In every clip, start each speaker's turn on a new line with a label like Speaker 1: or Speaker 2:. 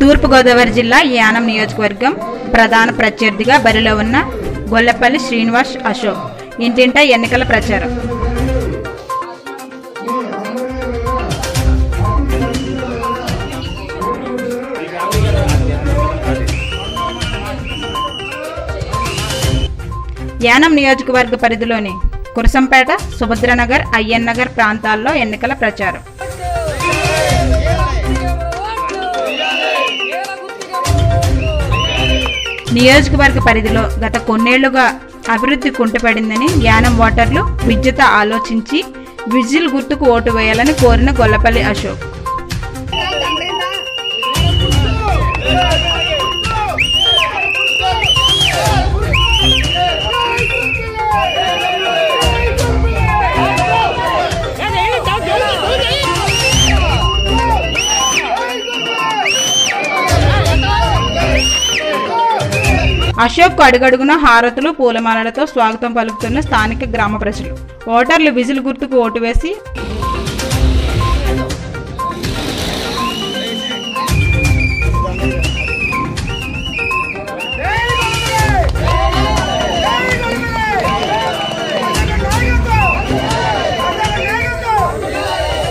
Speaker 1: తూర్పుగోదావరి జిల్లా యానం నియోజకవర్గం ప్రధాన ప్రత్యర్థిగా బరిలో ఉన్న గొల్లపల్లి శ్రీనివాస్ అశోక్ ఇంటింటా ఎన్నికల ప్రచారం యానం నియోజకవర్గ పరిధిలోని కురసంపేట సుభద్రనగర్ అయ్యన్ నగర్ ప్రాంతాల్లో ఎన్నికల ప్రచారం నియోజకవర్గ పరిధిలో గత కొన్నేళ్లుగా అభివృద్ధి కుంటుపడిందని యానం ఓటర్లు విద్యుత ఆలోచించి విజిల్ గుర్తుకు ఓటు వేయాలని కోరిన గొల్లపల్లి అశోక్ అశోక్ అడుగడుగున హారతులు పూలమాలలతో స్వాగతం పలుకుతున్న స్థానిక గ్రామ ప్రజలు ఓటర్లు విజిల్ గుర్తుకు ఓటు వేసి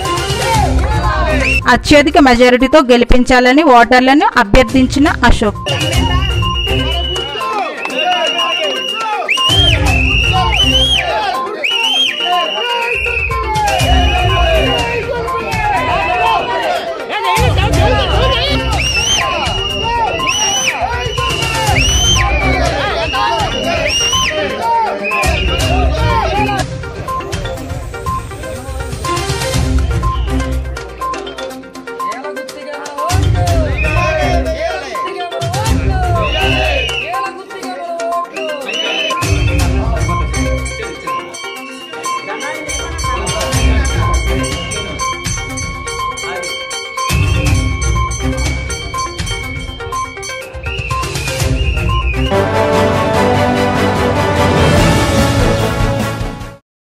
Speaker 1: అత్యధిక మెజారిటీతో గెలిపించాలని ఓటర్లను అభ్యర్థించిన అశోక్